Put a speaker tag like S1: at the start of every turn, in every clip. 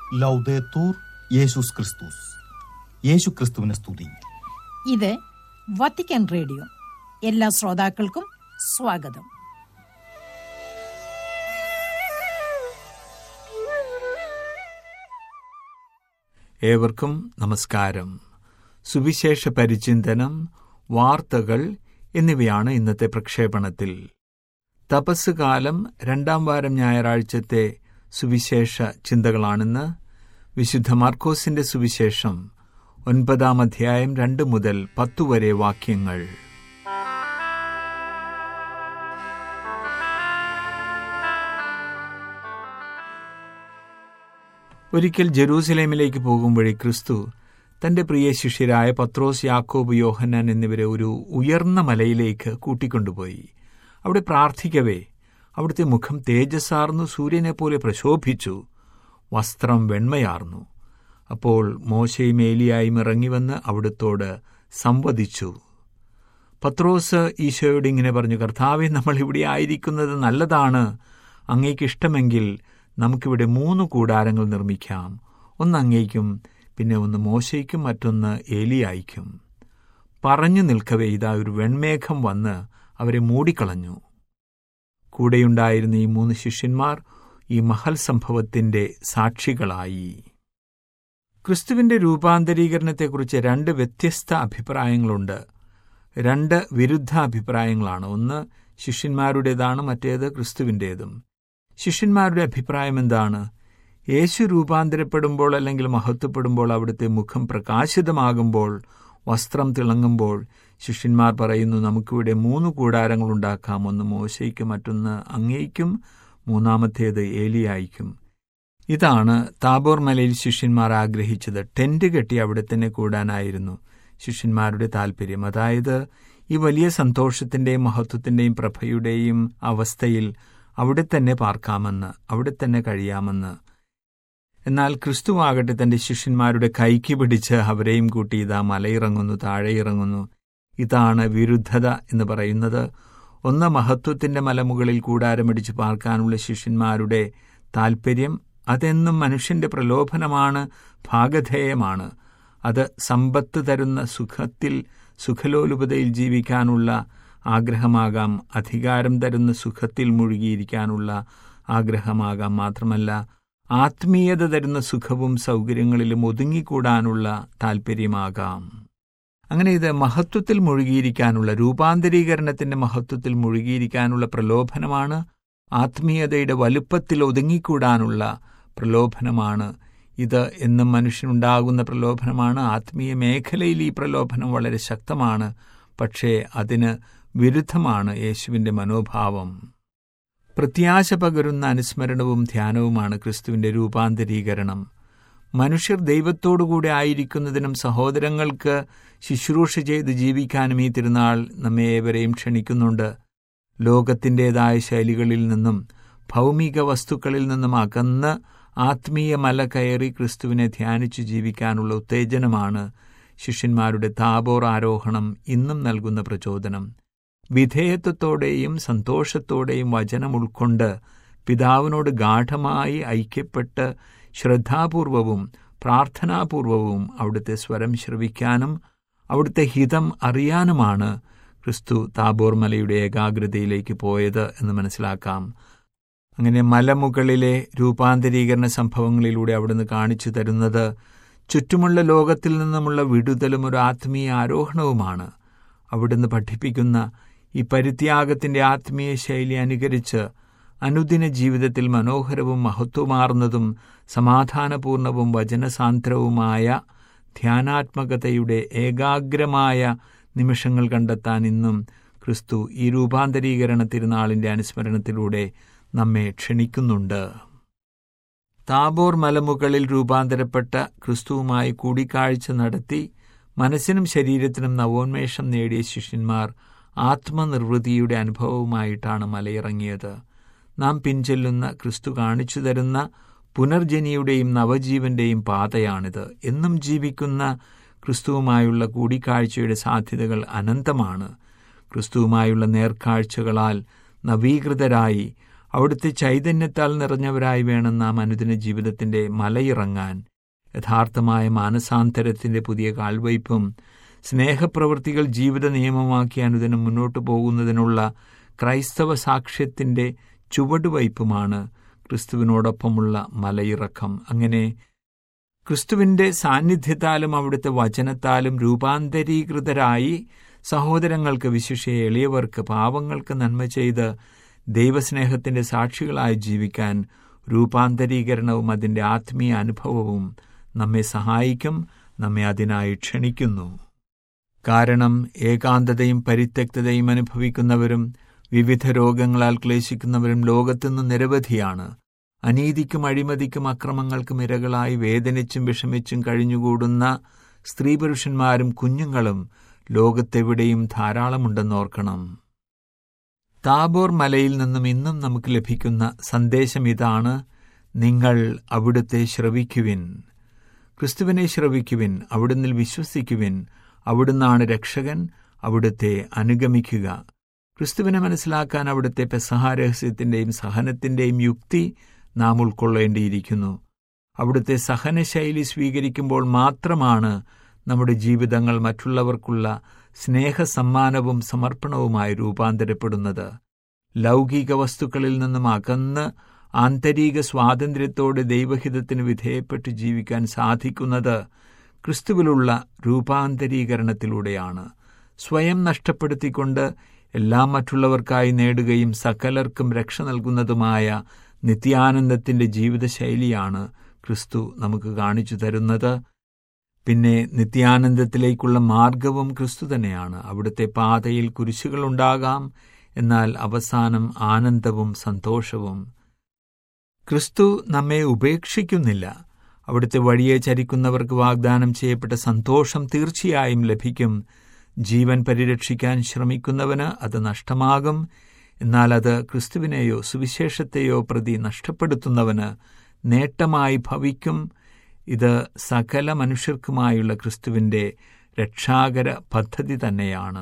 S1: ലൗദേത്തൂർ യേശുസ് ക്രിസ്തുസ് യേശു ക്രിസ്തുവിനെ സ്തുതി
S2: ഇത് വത്തിക്കാൻ റേഡിയോ എല്ലാ ശ്രോതാക്കൾക്കും സ്വാഗതം
S3: ഏവർക്കും നമസ്കാരം സുവിശേഷ പരിചിന്തനം വാർത്തകൾ എന്നിവയാണ് ഇന്നത്തെ പ്രക്ഷേപണത്തിൽ തപസ് കാലം രണ്ടാം വാരം ഞായറാഴ്ചത്തെ സുവിശേഷ ചിന്തകളാണെന്ന് വിശുദ്ധ മാർക്കോസിന്റെ സുവിശേഷം ഒൻപതാം അധ്യായം രണ്ട് മുതൽ പത്തു വരെ വാക്യങ്ങൾ ഒരിക്കൽ ജെറൂസലേമിലേക്ക് പോകുമ്പോഴേ ക്രിസ്തു തന്റെ പ്രിയ ശിഷ്യരായ പത്രോസ് യാക്കോബ് യോഹന്നാൻ എന്നിവരെ ഒരു ഉയർന്ന മലയിലേക്ക് കൂട്ടിക്കൊണ്ടുപോയി അവിടെ പ്രാർത്ഥിക്കവേ അവിടുത്തെ മുഖം തേജസ്സാർന്നു സൂര്യനെപ്പോലെ പ്രശോഭിച്ചു വസ്ത്രം വെണ്മയാർന്നു അപ്പോൾ മോശയും ഏലിയായും ഇറങ്ങിവന്ന് അവിടുത്തോട് സംവദിച്ചു പത്രോസ് ഈശോയോട് ഇങ്ങനെ പറഞ്ഞു കർത്താവെ നമ്മൾ ഇവിടെ ആയിരിക്കുന്നത് നല്ലതാണ് അങ്ങേക്ക് ഇഷ്ടമെങ്കിൽ നമുക്കിവിടെ മൂന്ന് കൂടാരങ്ങൾ നിർമ്മിക്കാം ഒന്ന് അങ്ങേക്കും പിന്നെ ഒന്ന് മോശയ്ക്കും മറ്റൊന്ന് ഏലിയായിക്കും പറഞ്ഞു നിൽക്കവേ ഇതാ ഒരു വെൺമേഘം വന്ന് അവരെ മൂടിക്കളഞ്ഞു കൂടെയുണ്ടായിരുന്ന ഈ മൂന്ന് ശിഷ്യന്മാർ ഈ മഹൽ സംഭവത്തിന്റെ സാക്ഷികളായി ക്രിസ്തുവിന്റെ രൂപാന്തരീകരണത്തെക്കുറിച്ച് രണ്ട് വ്യത്യസ്ത അഭിപ്രായങ്ങളുണ്ട് രണ്ട് വിരുദ്ധ അഭിപ്രായങ്ങളാണ് ഒന്ന് ശിഷ്യന്മാരുടേതാണ് മറ്റേത് ക്രിസ്തുവിൻ്റേതും ശിഷ്യന്മാരുടെ അഭിപ്രായം എന്താണ് യേശു രൂപാന്തരപ്പെടുമ്പോൾ അല്ലെങ്കിൽ മഹത്വപ്പെടുമ്പോൾ അവിടുത്തെ മുഖം പ്രകാശിതമാകുമ്പോൾ വസ്ത്രം തിളങ്ങുമ്പോൾ ശിഷ്യന്മാർ പറയുന്നു നമുക്കിവിടെ മൂന്ന് കൂടാരങ്ങൾ ഉണ്ടാക്കാം ഒന്ന് മോശയ്ക്ക് മറ്റൊന്ന് അങ്ങേയ്ക്കും മൂന്നാമത്തേത് ഏലിയായിക്കും ഇതാണ് താബോർ മലയിൽ ശിഷ്യന്മാർ ആഗ്രഹിച്ചത് ടെന്റ് കെട്ടി അവിടെ തന്നെ കൂടാനായിരുന്നു ശിഷ്യന്മാരുടെ താൽപ്പര്യം അതായത് ഈ വലിയ സന്തോഷത്തിന്റെയും മഹത്വത്തിന്റെയും പ്രഭയുടെയും അവസ്ഥയിൽ അവിടെ തന്നെ പാർക്കാമെന്ന് അവിടെ തന്നെ കഴിയാമെന്ന് എന്നാൽ ക്രിസ്തുവാകട്ടെ തന്റെ ശിഷ്യന്മാരുടെ കൈക്ക് പിടിച്ച് അവരെയും കൂട്ടി ഇതാ മലയിറങ്ങുന്നു താഴെ ഇറങ്ങുന്നു ഇതാണ് വിരുദ്ധത എന്ന് പറയുന്നത് ഒന്ന് മഹത്വത്തിന്റെ മലമുകളിൽ കൂടാരമടിച്ച് പാർക്കാനുള്ള ശിഷ്യന്മാരുടെ താൽപ്പര്യം അതെന്നും മനുഷ്യന്റെ പ്രലോഭനമാണ് ഭാഗധേയമാണ് അത് സമ്പത്ത് തരുന്ന സുഖത്തിൽ സുഖലോലുപതയിൽ ജീവിക്കാനുള്ള ആഗ്രഹമാകാം അധികാരം തരുന്ന സുഖത്തിൽ മുഴുകിയിരിക്കാനുള്ള ആഗ്രഹമാകാം മാത്രമല്ല ആത്മീയത തരുന്ന സുഖവും സൗകര്യങ്ങളിലും ഒതുങ്ങിക്കൂടാനുള്ള താൽപ്പര്യമാകാം അങ്ങനെ ഇത് മഹത്വത്തിൽ മുഴുകിയിരിക്കാനുള്ള രൂപാന്തരീകരണത്തിന്റെ മഹത്വത്തിൽ മുഴുകിയിരിക്കാനുള്ള പ്രലോഭനമാണ് ആത്മീയതയുടെ വലുപ്പത്തിൽ ഒതുങ്ങിക്കൂടാനുള്ള പ്രലോഭനമാണ് ഇത് എന്നും മനുഷ്യനുണ്ടാകുന്ന പ്രലോഭനമാണ് ആത്മീയ മേഖലയിൽ ഈ പ്രലോഭനം വളരെ ശക്തമാണ് പക്ഷേ അതിന് വിരുദ്ധമാണ് യേശുവിന്റെ മനോഭാവം പ്രത്യാശ പകരുന്ന അനുസ്മരണവും ധ്യാനവുമാണ് ക്രിസ്തുവിന്റെ രൂപാന്തരീകരണം മനുഷ്യർ ദൈവത്തോടുകൂടെ ആയിരിക്കുന്നതിനും സഹോദരങ്ങൾക്ക് ശുശ്രൂഷ ചെയ്ത് ജീവിക്കാനും ഈ തിരുനാൾ നമ്മെ ഏവരെയും ക്ഷണിക്കുന്നുണ്ട് ലോകത്തിൻ്റെതായ ശൈലികളിൽ നിന്നും ഭൗമിക വസ്തുക്കളിൽ നിന്നും അകന്ന് ആത്മീയ മല കയറി ക്രിസ്തുവിനെ ധ്യാനിച്ചു ജീവിക്കാനുള്ള ഉത്തേജനമാണ് ശിഷ്യന്മാരുടെ താബോർ ആരോഹണം ഇന്നും നൽകുന്ന പ്രചോദനം വിധേയത്വത്തോടെയും സന്തോഷത്തോടെയും വചനം ഉൾക്കൊണ്ട് പിതാവിനോട് ഗാഠമായി ഐക്യപ്പെട്ട് ശ്രദ്ധാപൂർവവും പ്രാർത്ഥനാപൂർവവും അവിടുത്തെ സ്വരം ശ്രവിക്കാനും അവിടുത്തെ ഹിതം അറിയാനുമാണ് ക്രിസ്തു താബോർ മലയുടെ ഏകാഗ്രതയിലേക്ക് പോയത് എന്ന് മനസ്സിലാക്കാം അങ്ങനെ മലമുകളിലെ രൂപാന്തരീകരണ സംഭവങ്ങളിലൂടെ അവിടുന്ന് കാണിച്ചു തരുന്നത് ചുറ്റുമുള്ള ലോകത്തിൽ നിന്നുമുള്ള വിടുതലും ഒരു ആത്മീയ ആരോഹണവുമാണ് അവിടുന്ന് പഠിപ്പിക്കുന്ന ഈ പരിത്യാഗത്തിന്റെ ആത്മീയ ശൈലി അനുകരിച്ച് അനുദിന ജീവിതത്തിൽ മനോഹരവും മഹത്വമാർന്നതും സമാധാനപൂർണവും വചനസാന്ദ്രവുമായ ധ്യാനാത്മകതയുടെ ഏകാഗ്രമായ നിമിഷങ്ങൾ കണ്ടെത്താൻ ഇന്നും ക്രിസ്തു ഈ രൂപാന്തരീകരണ തിരുനാളിന്റെ അനുസ്മരണത്തിലൂടെ നമ്മെ ക്ഷണിക്കുന്നുണ്ട് താബോർ മലമുകളിൽ രൂപാന്തരപ്പെട്ട ക്രിസ്തുവുമായി കൂടിക്കാഴ്ച നടത്തി മനസ്സിനും ശരീരത്തിനും നവോന്മേഷം നേടിയ ശിഷ്യന്മാർ ആത്മനിർവൃതിയുടെ അനുഭവവുമായിട്ടാണ് മലയിറങ്ങിയത് നാം പിൻചെല്ലുന്ന ക്രിസ്തു കാണിച്ചു തരുന്ന പുനർജനിയുടെയും നവജീവന്റെയും പാതയാണിത് എന്നും ജീവിക്കുന്ന ക്രിസ്തുവുമായുള്ള കൂടിക്കാഴ്ചയുടെ സാധ്യതകൾ അനന്തമാണ് ക്രിസ്തുവുമായുള്ള നേർക്കാഴ്ചകളാൽ നവീകൃതരായി അവിടുത്തെ ചൈതന്യത്താൽ നിറഞ്ഞവരായി വേണം നാം അനുദിന ജീവിതത്തിന്റെ മലയിറങ്ങാൻ യഥാർത്ഥമായ മാനസാന്തരത്തിന്റെ പുതിയ കാൽവയ്പും സ്നേഹപ്രവൃത്തികൾ ജീവിത നിയമമാക്കി അനുദിനം മുന്നോട്ടു പോകുന്നതിനുള്ള ക്രൈസ്തവ സാക്ഷ്യത്തിന്റെ ചുവടുവയ്പുമാണ് ക്രിസ്തുവിനോടൊപ്പമുള്ള മലയിറക്കം അങ്ങനെ ക്രിസ്തുവിന്റെ സാന്നിധ്യത്താലും അവിടുത്തെ വചനത്താലും രൂപാന്തരീകൃതരായി സഹോദരങ്ങൾക്ക് വിശിഷ്യ എളിയവർക്ക് പാവങ്ങൾക്ക് നന്മ ചെയ്ത് ദൈവസ്നേഹത്തിന്റെ സാക്ഷികളായി ജീവിക്കാൻ രൂപാന്തരീകരണവും അതിന്റെ ആത്മീയ അനുഭവവും നമ്മെ സഹായിക്കും നമ്മെ അതിനായി ക്ഷണിക്കുന്നു കാരണം ഏകാന്തതയും പരിത്യക്തതയും അനുഭവിക്കുന്നവരും വിവിധ രോഗങ്ങളാൽ ക്ലേശിക്കുന്നവരും ലോകത്തുനിന്ന് നിരവധിയാണ് അനീതിക്കും അഴിമതിക്കും അക്രമങ്ങൾക്കും ഇരകളായി വേദനിച്ചും വിഷമിച്ചും കഴിഞ്ഞുകൂടുന്ന സ്ത്രീ പുരുഷന്മാരും കുഞ്ഞുങ്ങളും ലോകത്തെവിടെയും ധാരാളമുണ്ടെന്നോർക്കണം താബോർ മലയിൽ നിന്നും ഇന്നും നമുക്ക് ലഭിക്കുന്ന സന്ദേശം ഇതാണ് നിങ്ങൾ അവിടുത്തെ ശ്രവിക്കുവിൻ ക്രിസ്തുവിനെ ശ്രവിക്കുവിൻ അവിടുന്ന് വിശ്വസിക്കുവിൻ അവിടുന്നാണ് രക്ഷകൻ അവിടുത്തെ അനുഗമിക്കുക ക്രിസ്തുവിനെ മനസ്സിലാക്കാൻ അവിടുത്തെ പെസഹാരഹസ്യത്തിന്റെയും സഹനത്തിന്റെയും യുക്തി നാം ഉൾക്കൊള്ളേണ്ടിയിരിക്കുന്നു അവിടുത്തെ സഹനശൈലി സ്വീകരിക്കുമ്പോൾ മാത്രമാണ് നമ്മുടെ ജീവിതങ്ങൾ മറ്റുള്ളവർക്കുള്ള സ്നേഹസമ്മാനവും സമർപ്പണവുമായി രൂപാന്തരപ്പെടുന്നത് ലൗകിക വസ്തുക്കളിൽ നിന്നും അകന്ന് ആന്തരിക സ്വാതന്ത്ര്യത്തോടെ ദൈവഹിതത്തിന് വിധേയപ്പെട്ട് ജീവിക്കാൻ സാധിക്കുന്നത് ക്രിസ്തുവിലുള്ള രൂപാന്തരീകരണത്തിലൂടെയാണ് സ്വയം നഷ്ടപ്പെടുത്തിക്കൊണ്ട് എല്ലാം മറ്റുള്ളവർക്കായി നേടുകയും സകലർക്കും രക്ഷ നൽകുന്നതുമായ നിത്യാനന്ദത്തിന്റെ ജീവിതശൈലിയാണ് ക്രിസ്തു നമുക്ക് കാണിച്ചു തരുന്നത് പിന്നെ നിത്യാനന്ദത്തിലേക്കുള്ള മാർഗവും ക്രിസ്തു തന്നെയാണ് അവിടുത്തെ പാതയിൽ കുരിശുകളുണ്ടാകാം എന്നാൽ അവസാനം ആനന്ദവും സന്തോഷവും ക്രിസ്തു നമ്മെ ഉപേക്ഷിക്കുന്നില്ല അവിടുത്തെ വഴിയെ ചരിക്കുന്നവർക്ക് വാഗ്ദാനം ചെയ്യപ്പെട്ട സന്തോഷം തീർച്ചയായും ലഭിക്കും ജീവൻ പരിരക്ഷിക്കാൻ ശ്രമിക്കുന്നവന് അത് നഷ്ടമാകും എന്നാൽ അത് ക്രിസ്തുവിനെയോ സുവിശേഷത്തെയോ പ്രതി നഷ്ടപ്പെടുത്തുന്നവന് നേട്ടമായി ഭവിക്കും ഇത് സകല മനുഷ്യർക്കുമായുള്ള ക്രിസ്തുവിന്റെ രക്ഷാകര പദ്ധതി തന്നെയാണ്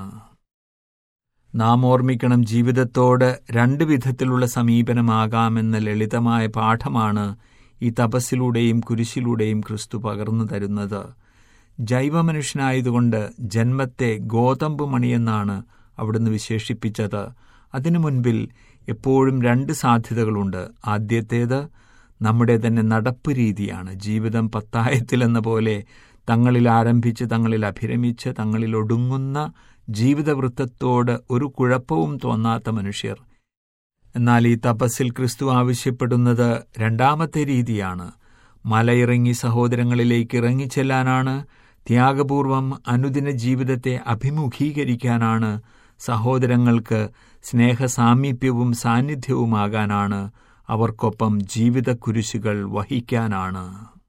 S3: നാം ഓർമ്മിക്കണം ജീവിതത്തോട് രണ്ട് വിധത്തിലുള്ള സമീപനമാകാമെന്ന ലളിതമായ പാഠമാണ് ഈ തപസ്സിലൂടെയും കുരിശിലൂടെയും ക്രിസ്തു പകർന്നു തരുന്നത് ജൈവമനുഷ്യനായതുകൊണ്ട് ജന്മത്തെ ഗോതമ്പ് മണിയെന്നാണ് അവിടുന്ന് വിശേഷിപ്പിച്ചത് അതിനു മുൻപിൽ എപ്പോഴും രണ്ട് സാധ്യതകളുണ്ട് ആദ്യത്തേത് നമ്മുടെ തന്നെ നടപ്പ് രീതിയാണ് ജീവിതം പത്തായത്തിലെന്ന പോലെ തങ്ങളിൽ ആരംഭിച്ച് തങ്ങളിൽ അഭിരമിച്ച് തങ്ങളിൽ ഒടുങ്ങുന്ന ജീവിതവൃത്തത്തോട് ഒരു കുഴപ്പവും തോന്നാത്ത മനുഷ്യർ എന്നാൽ ഈ തപസ്സിൽ ക്രിസ്തു ആവശ്യപ്പെടുന്നത് രണ്ടാമത്തെ രീതിയാണ് മലയിറങ്ങി സഹോദരങ്ങളിലേക്ക് ഇറങ്ങിച്ചെല്ലാനാണ് ത്യാഗപൂർവം അനുദിന ജീവിതത്തെ അഭിമുഖീകരിക്കാനാണ് സഹോദരങ്ങൾക്ക് സ്നേഹസാമീപ്യവും സാന്നിധ്യവുമാകാനാണ് അവർക്കൊപ്പം ജീവിത കുരിശുകൾ വഹിക്കാനാണ്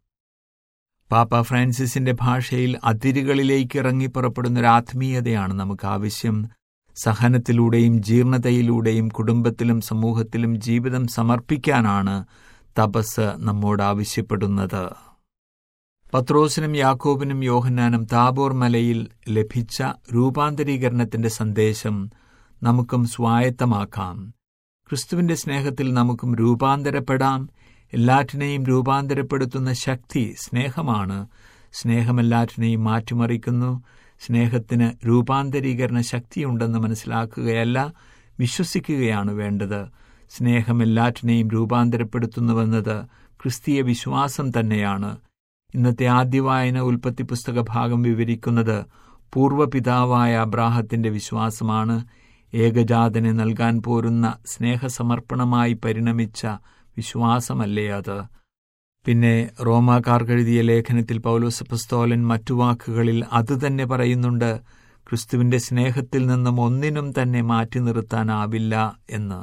S3: പാപ്പ ഫ്രാൻസിസിന്റെ ഭാഷയിൽ അതിരുകളിലേക്ക് ഇറങ്ങി പുറപ്പെടുന്ന ഒരു ആത്മീയതയാണ് നമുക്ക് ആവശ്യം സഹനത്തിലൂടെയും ജീർണതയിലൂടെയും കുടുംബത്തിലും സമൂഹത്തിലും ജീവിതം സമർപ്പിക്കാനാണ് തപസ് നമ്മോട് ആവശ്യപ്പെടുന്നത് പത്രോസിനും യാക്കോബിനും യോഹന്നാനും താബോർ മലയിൽ ലഭിച്ച രൂപാന്തരീകരണത്തിന്റെ സന്ദേശം നമുക്കും സ്വായത്തമാക്കാം ക്രിസ്തുവിന്റെ സ്നേഹത്തിൽ നമുക്കും രൂപാന്തരപ്പെടാം എല്ലാറ്റിനെയും രൂപാന്തരപ്പെടുത്തുന്ന ശക്തി സ്നേഹമാണ് സ്നേഹം എല്ലാറ്റിനെയും മാറ്റിമറിക്കുന്നു സ്നേഹത്തിന് രൂപാന്തരീകരണ ശക്തിയുണ്ടെന്ന് മനസ്സിലാക്കുകയല്ല വിശ്വസിക്കുകയാണ് വേണ്ടത് സ്നേഹം എല്ലാറ്റിനെയും രൂപാന്തരപ്പെടുത്തുന്നുവെന്നത് ക്രിസ്തീയ വിശ്വാസം തന്നെയാണ് ഇന്നത്തെ ആദ്യ വായന ഉൽപ്പത്തി പുസ്തക ഭാഗം വിവരിക്കുന്നത് പൂർവ്വപിതാവായ അബ്രാഹത്തിന്റെ വിശ്വാസമാണ് ഏകജാതനെ നൽകാൻ പോരുന്ന സ്നേഹസമർപ്പണമായി പരിണമിച്ച വിശ്വാസമല്ലേ അത് പിന്നെ റോമാക്കാർക്കെഴുതിയ ലേഖനത്തിൽ പൗലോസ് പുസ്തോലൻ മറ്റു വാക്കുകളിൽ അതുതന്നെ പറയുന്നുണ്ട് ക്രിസ്തുവിന്റെ സ്നേഹത്തിൽ നിന്നും ഒന്നിനും തന്നെ മാറ്റി നിർത്താനാവില്ല എന്ന്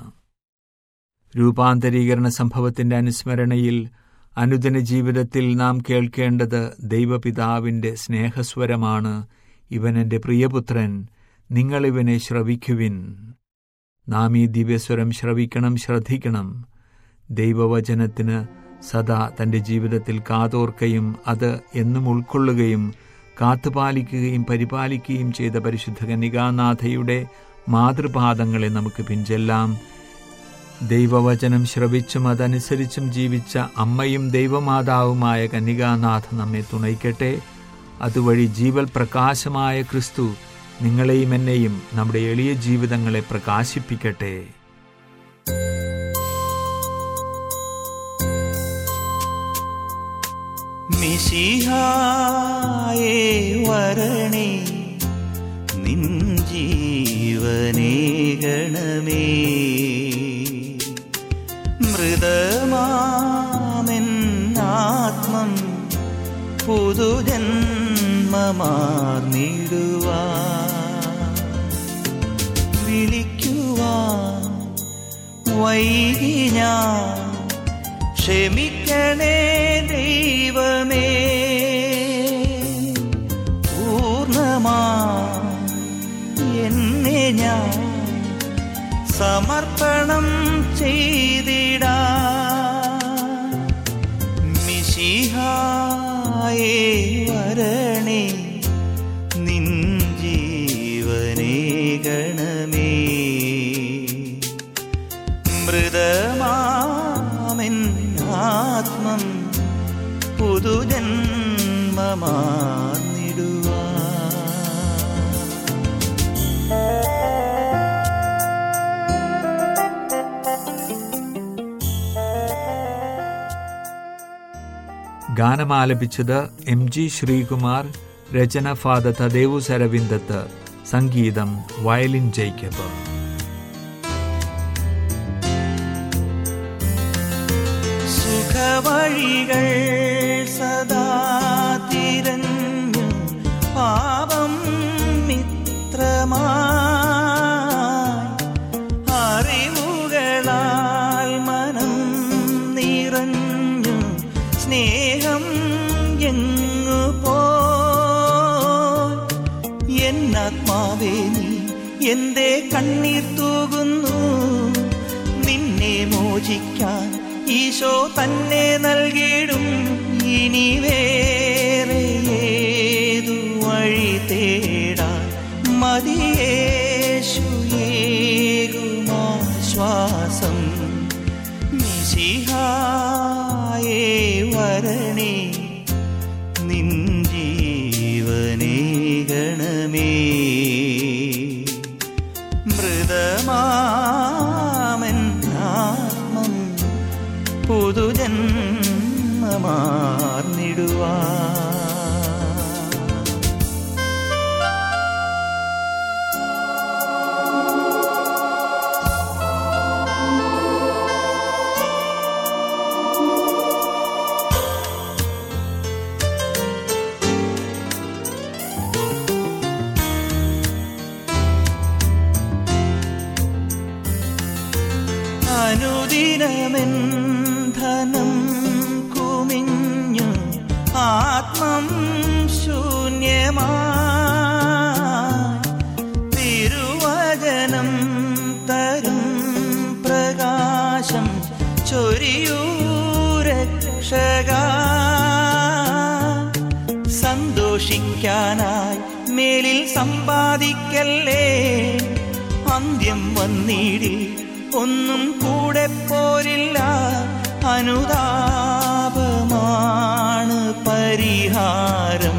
S3: രൂപാന്തരീകരണ സംഭവത്തിന്റെ അനുസ്മരണയിൽ അനുദിന ജീവിതത്തിൽ നാം കേൾക്കേണ്ടത് ദൈവപിതാവിന്റെ സ്നേഹസ്വരമാണ് ഇവൻ എന്റെ പ്രിയപുത്രൻ നിങ്ങളിവനെ ശ്രവിക്കുവിൻ നാം ഈ ദിവ്യസ്വരം ശ്രവിക്കണം ശ്രദ്ധിക്കണം ദൈവവചനത്തിന് സദാ തന്റെ ജീവിതത്തിൽ കാതോർക്കയും അത് എന്നും ഉൾക്കൊള്ളുകയും കാത്തുപാലിക്കുകയും പരിപാലിക്കുകയും ചെയ്ത പരിശുദ്ധ കന്യകാനാഥയുടെ മാതൃപാദങ്ങളെ നമുക്ക് പിഞ്ചെല്ലാം ദൈവവചനം ശ്രവിച്ചും അതനുസരിച്ചും ജീവിച്ച അമ്മയും ദൈവമാതാവുമായ കന്യകാനാഥ നമ്മെ തുണയ്ക്കട്ടെ അതുവഴി ജീവൽ പ്രകാശമായ ക്രിസ്തു നിങ്ങളെയും എന്നെയും നമ്മുടെ എളിയ ജീവിതങ്ങളെ പ്രകാശിപ്പിക്കട്ടെ
S4: മിശിഹായേ വരണേ നിൻ ജീവനേ ഗണമേ മൃതമാമെന്നാത്മം പുതുജന്മമാർന്നിടുവാ വിളിക്കുവാൻ വൈകി ഞാൻ ക്ഷമിക്കണേ ദൈവമേ പൂർണ്ണമാ എന്നെ ഞാൻ സമർപ്പണം ചെയ്തിടാ മിശിഹായേ വരണേ നിൻ ജീവനേ ഗണമേ മൃതമാമെൻ ആത്മം പുതുജന്മമാർന്നിടുവാ
S3: ഗാനമാലപിച്ചത് എം ജി ശ്രീകുമാർ രചന ഫാദ തദേവു സരവിന്ദത്ത് സംഗീതം വയലിൻ ജേക്കബ്
S4: സുഖവഴികൾ സദാ തിരഞ്ഞു പാപം മിത്രമായി അറിവുകളാൽ മനം നിറഞ്ഞു സ്നേഹം എങ്ങു പോ എന്നാത്മാവേ നീ എന്തേ കണ്ണീർ തൂകുന്നു നിന്നെ മോചിക്കാൻ ഈശോ തന്നെ നൽകിയിടും ഇനി വേറെ ഏതു വഴി തേടാൻ മതിയേശു ഏകുമാശ്വാസം മിശിഹായേ വരണേ നിൻ ജീവനേ ഗണമേ മൃതമാമൻ ആത്മം പുതുജന്മമാർന്നിടുവാ അനുദിനമെൻ ധനം കുമിഞ്ഞു ആത്മം ശൂന്യമാ തിരുവചനം തരും പ്രകാശം ചൊരിയൂ രക്ഷക സന്തോഷിക്കാനായി മേലിൽ സമ്പാദിക്കല്ലേ അന്ത്യം വന്നിടി ഒന്നും കൂടെ പോരില്ല അനുതാപമാണ് പരിഹാരം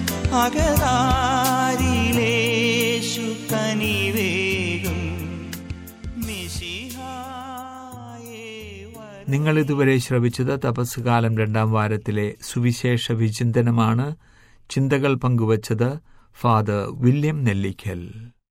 S4: അകതാരിലേശു കനിവേകും മിശിഹായേ വര-
S3: നിങ്ങൾ ഇതുവരെ ശ്രവിച്ചത് തപസ്സുകാലം രണ്ടാം വാരത്തിലെ സുവിശേഷ വിചിന്തനമാണ് ചിന്തകൾ പങ്കുവച്ചത് ഫാദർ വില്യം നെല്ലിക്കൽ